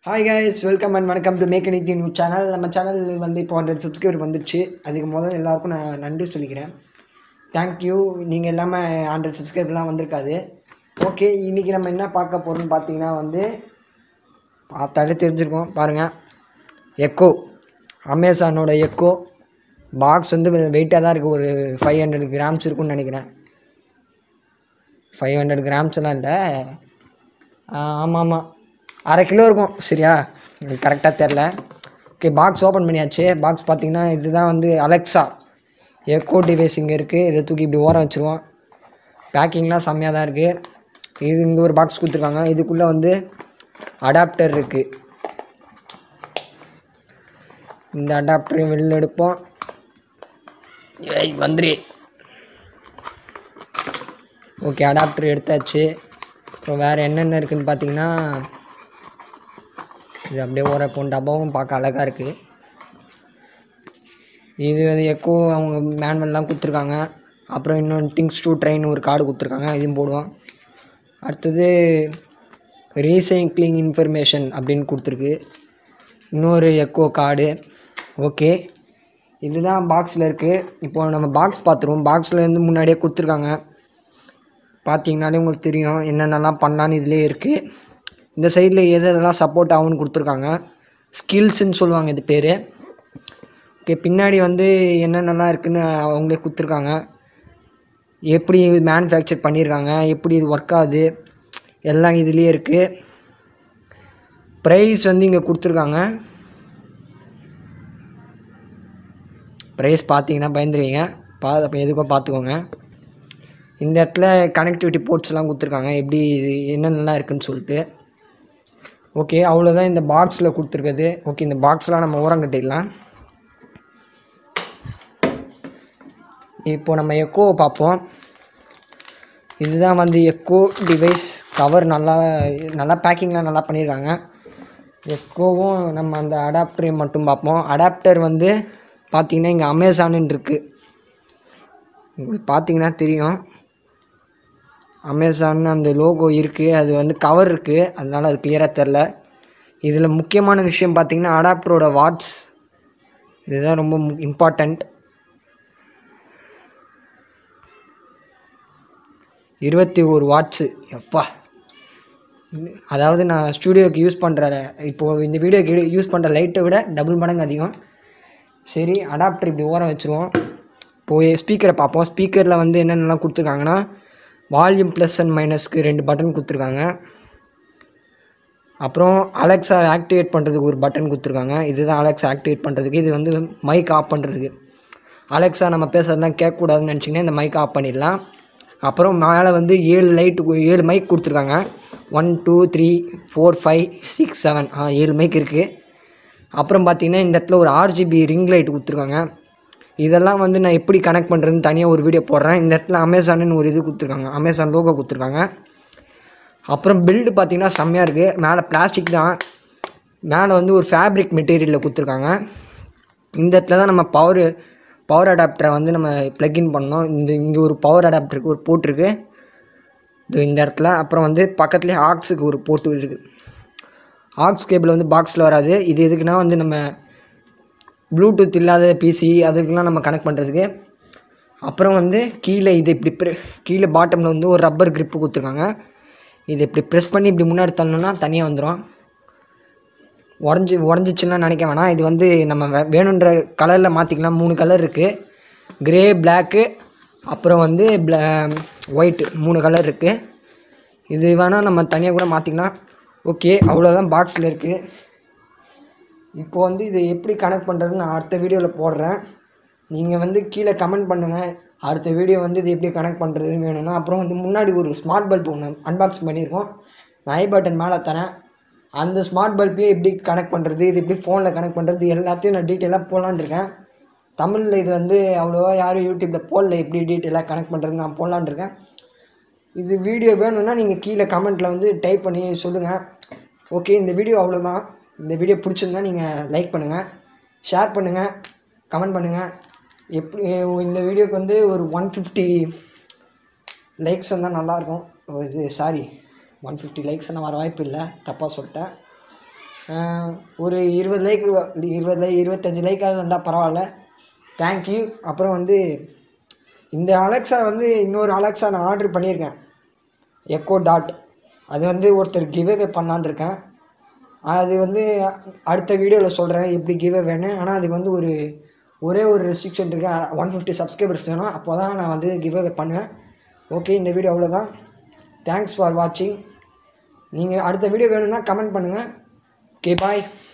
hi guys welcome and வணக்கம் to make any new channel நம்ம channel வந்து இப்போ ஹண்ட்ரட் சப்ஸ்கிரைபர் வந்துடுச்சு அதுக்கு முதல்ல எல்லாருக்கும் நான் நன்றி சொல்லிக்கிறேன் தேங்க்யூ நீங்கள் இல்லாமல் ஹண்ட்ரட் சப்ஸ்கிரைபர்லாம் வந்திருக்காது ஓகே இன்றைக்கி நம்ம என்ன பார்க்க போகிறோம்னு பார்த்தீங்கன்னா வந்து பார்த்தாலே தெரிஞ்சிருக்கோம் பாருங்கள் எக்கோ அமேசானோட எக்கோ பாக்ஸ் வந்து வெயிட்டாக தான் இருக்குது ஒரு ஃபைவ் ஹண்ட்ரட் கிராம்ஸ் இருக்கும்னு நினைக்கிறேன் ஃபைவ் ஹண்ட்ரட் கிராம்ஸ் எல்லாம் இல்லை ஆமாம் ஆமாம் அரை கிலோ இருக்கும் சரியா எனக்கு கரெக்டாக தெரில ஓகே பாக்ஸ் ஓப்பன் பண்ணியாச்சு பாக்ஸ் பார்த்தீங்கன்னா இதுதான் வந்து அலெக்ஸா எக்கோ டிவைஸ் இங்கே இருக்குது இதை தூக்கி இப்படி ஓரம் வச்சுருவோம் பேக்கிங்லாம் செம்மையாக தான் இருக்குது இது இங்கே ஒரு பாக்ஸ் கொடுத்துருக்காங்க இதுக்குள்ளே வந்து அடாப்டர் இருக்குது இந்த அடாப்டரையும் வெளில எடுப்போம் ஏய் வந்துரு ஓகே அடாப்டர் எடுத்தாச்சு அப்புறம் வேறு என்னென்ன இருக்குதுன்னு பார்த்தீங்கன்னா இது அப்படியே ஒரு இப்போ டப்பாவும் பார்க்க அழகாக இருக்குது இது வந்து எக்கோ அவங்க மேனுவல்லாம் கொடுத்துருக்காங்க அப்புறம் இன்னொன்று திங்ஸ் டூ ட்ரெயின் ஒரு கார்டு கொடுத்துருக்காங்க இதையும் போடுவோம் அடுத்தது ரீசைக்ளிங் இன்ஃபர்மேஷன் அப்படின்னு கொடுத்துருக்கு இன்னொரு எக்கோ கார்டு ஓகே இதுதான் பாக்ஸில் இருக்குது இப்போ நம்ம பாக்ஸ் பார்த்துருவோம் பாக்ஸில் வந்து முன்னாடியே கொடுத்துருக்காங்க பார்த்தீங்கனாலே உங்களுக்கு தெரியும் என்னென்னலாம் பண்ணலான்னு இதிலே இருக்குது இந்த சைடில் எது எதெல்லாம் சப்போர்ட் ஆகும்னு கொடுத்துருக்காங்க ஸ்கில்ஸுன்னு சொல்லுவாங்க இது பேர் ஓகே பின்னாடி வந்து என்னென்னலாம் இருக்குதுன்னு அவங்களே கொடுத்துருக்காங்க எப்படி மேனுஃபேக்சர் பண்ணியிருக்காங்க எப்படி இது ஒர்க் ஆகுது எல்லாம் இதுலேயே இருக்குது ப்ரைஸ் வந்து இங்கே கொடுத்துருக்காங்க ப்ரைஸ் பார்த்தீங்கன்னா பயந்துருவீங்க பா அப்போ எதுக்கோ பார்த்துக்கோங்க இந்த இடத்துல கனெக்டிவிட்டி போர்ட்ஸ்லாம் கொடுத்துருக்காங்க எப்படி இது என்னென்னலாம் இருக்குன்னு சொல்லிட்டு ஓகே அவ்வளோதான் இந்த பாக்ஸில் கொடுத்துருக்குது ஓகே இந்த பாக்ஸ்லாம் நம்ம ஓரம் கட்டிடலாம் இப்போ நம்ம எக்கோவை பார்ப்போம் இதுதான் வந்து எக்கோ டிவைஸ் கவர் நல்லா நல்லா பேக்கிங்லாம் நல்லா பண்ணியிருக்காங்க எக்கோவும் நம்ம அந்த அடாப்டரையும் மட்டும் பார்ப்போம் அடாப்டர் வந்து பார்த்திங்கன்னா இங்கே அமேசானுன்னு இருக்குது உங்களுக்கு பார்த்தீங்கன்னா தெரியும் அமேசான் அந்த லோகோ இருக்குது அது வந்து கவர் இருக்குது அதனால் அது கிளியராக தெரில இதில் முக்கியமான விஷயம் பார்த்திங்கன்னா அடாப்டரோட வாட்ஸ் இதுதான் ரொம்ப இம்பார்ட்டண்ட் இருபத்தி ஒரு வாட்ஸு எப்பா அதாவது நான் ஸ்டூடியோக்கு யூஸ் பண்ணுற இப்போது இந்த வீடியோக்கு யூஸ் பண்ணுற லைட்டை விட டபுள் மடங்கு அதிகம் சரி அடாப்டர் இப்படி ஓரம் வச்சுருவோம் இப்போது ஸ்பீக்கரை பார்ப்போம் ஸ்பீக்கரில் வந்து என்னென்னலாம் கொடுத்துருக்காங்கன்னா வால்யூம் ப்ளஸ் அண்ட் மைனஸ்க்கு ரெண்டு பட்டன் கொடுத்துருக்காங்க அப்புறம் அலெக்ஸா ஆக்டிவேட் பண்ணுறதுக்கு ஒரு பட்டன் கொடுத்துருக்காங்க இதுதான் அலெக்ஸா ஆக்டிவேட் பண்ணுறதுக்கு இது வந்து மைக் ஆஃப் பண்ணுறதுக்கு அலெக்ஸா நம்ம பேசுகிறதுலாம் கேட்கக்கூடாதுன்னு நினச்சிங்கன்னா இந்த மைக் ஆஃப் பண்ணிடலாம் அப்புறம் மேலே வந்து ஏழு லைட்டு ஏழு மைக் கொடுத்துருக்காங்க one two three four five six seven ஆ ஏழு மைக் இருக்குது அப்புறம் பார்த்திங்கன்னா இந்த இடத்துல ஒரு ஆர்ஜிபி ரிங் லைட் கொடுத்துருக்காங்க இதெல்லாம் வந்து நான் எப்படி கனெக்ட் பண்ணுறதுன்னு தனியாக ஒரு வீடியோ போடுறேன் இந்த இடத்துல அமேசான்னு ஒரு இது கொடுத்துருக்காங்க அமேசான் லோகோ கொடுத்துருக்காங்க அப்புறம் பில்டு பார்த்திங்கன்னா செம்மையாக இருக்குது மேலே பிளாஸ்டிக் தான் மேலே வந்து ஒரு ஃபேப்ரிக் மெட்டீரியலில் கொடுத்துருக்காங்க இந்த இடத்துல தான் நம்ம பவர் பவர் அடாப்டரை வந்து நம்ம ப்ளக்இன் பண்ணோம் இந்த இங்கே ஒரு பவர் அடாப்டருக்கு ஒரு போட்டிருக்கு இது இந்த இடத்துல அப்புறம் வந்து பக்கத்துலேயே ஆக்ஸுக்கு ஒரு போட்டு இருக்குது ஆக்ஸ் கேபிள் வந்து பாக்ஸில் வராது இது எதுக்குன்னா வந்து நம்ம ப்ளூடூத் இல்லாத பிசி அதுக்கெலாம் நம்ம கனெக்ட் பண்ணுறதுக்கு அப்புறம் வந்து கீழே இது இப்படி ப்ரெ கீழே பாட்டமில் வந்து ஒரு ரப்பர் க்ரிப்பு கொடுத்துருக்காங்க இது இப்படி ப்ரெஸ் பண்ணி இப்படி முன்னாடி தள்ளணும்னா தனியாக வந்துடும் உடஞ்சி உடஞ்சிச்சுன்னா நினைக்க வேணாம் இது வந்து நம்ம வே வேணுன்ற கலரில் மாற்றிக்கலாம் மூணு கலர் இருக்குது க்ரே பிளாக்கு அப்புறம் வந்து ப்ளா ஒயிட்டு மூணு கலர் இருக்குது இது வேணால் நம்ம தனியாக கூட மாற்றிக்கலாம் ஓகே அவ்வளோதான் பாக்ஸில் இருக்குது இப்போ வந்து இதை எப்படி கனெக்ட் பண்ணுறதுன்னு நான் அடுத்த வீடியோவில் போடுறேன் நீங்கள் வந்து கீழே கமெண்ட் பண்ணுங்கள் அடுத்த வீடியோ வந்து இது எப்படி கனெக்ட் பண்ணுறதுன்னு வேணும்னா அப்புறம் வந்து முன்னாடி ஒரு ஸ்மார்ட் பல்ப் ஒன்று அன்பாக்ஸ் பண்ணியிருக்கோம் நான் ஐ பட்டன் மேலே தரேன் அந்த ஸ்மார்ட் பல்பையே எப்படி கனெக்ட் பண்ணுறது இது எப்படி ஃபோனில் கனெக்ட் பண்ணுறது எல்லாத்தையும் நான் டீட்டெயிலாக போடலான் இருக்கேன் தமிழில் இது வந்து அவ்வளோவா யாரும் யூடியூப்பில் போடல எப்படி டீட்டெயிலாக கனெக்ட் பண்ணுறது நான் போடலான் இருக்கேன் இது வீடியோ வேணும்னா நீங்கள் கீழே கமெண்ட்டில் வந்து டைப் பண்ணி சொல்லுங்கள் ஓகே இந்த வீடியோ அவ்வளோதான் இந்த வீடியோ பிடிச்சிருந்தா நீங்கள் லைக் பண்ணுங்கள் ஷேர் பண்ணுங்கள் கமெண்ட் பண்ணுங்கள் எப்படி இந்த வீடியோக்கு வந்து ஒரு ஒன் ஃபிஃப்டி லைக்ஸ் வந்தால் நல்லாயிருக்கும் இது சாரி ஒன் ஃபிஃப்டி லைக்ஸ் எல்லாம் வர வாய்ப்பு இல்லை தப்பாக சொல்லிட்டேன் ஆஹ் ஒரு இருபது லைக் இருபது லைக் இருபத்தஞ்சி லைக்காவது வந்தால் பரவாயில்ல தேங்க்யூ அப்புறம் வந்து இந்த அலெக்ஸா வந்து இன்னொரு அலெக்ஸா நான் ஆர்டர் பண்ணியிருக்கேன் எக்கோ டாட் அது வந்து ஒருத்தர் கிவ்அவே பண்ணலான்னு இருக்கேன் அது வந்து அடுத்த வீடியோவில் சொல்கிறேன் எப்படி கிவ்அவேன்னு ஆனால் அதுக்கு வந்து ஒரு ஒரே ஒரு ரெஸ்ட்ரிக்ஷன் இருக்கு ஒன் ஃபிஃப்டி சப்ஸ்கிரைபர்ஸ் வேணும் அப்போ தான் நான் வந்து கிவ்அவே பண்ணுவேன் ஓகே இந்த வீடியோ அவ்வளோதான் தேங்க்ஸ் ஃபார் வாட்சிங் நீங்கள் அடுத்த வீடியோ வேணும்னா கமெண்ட் பண்ணுங்கள் ஓகே பாய்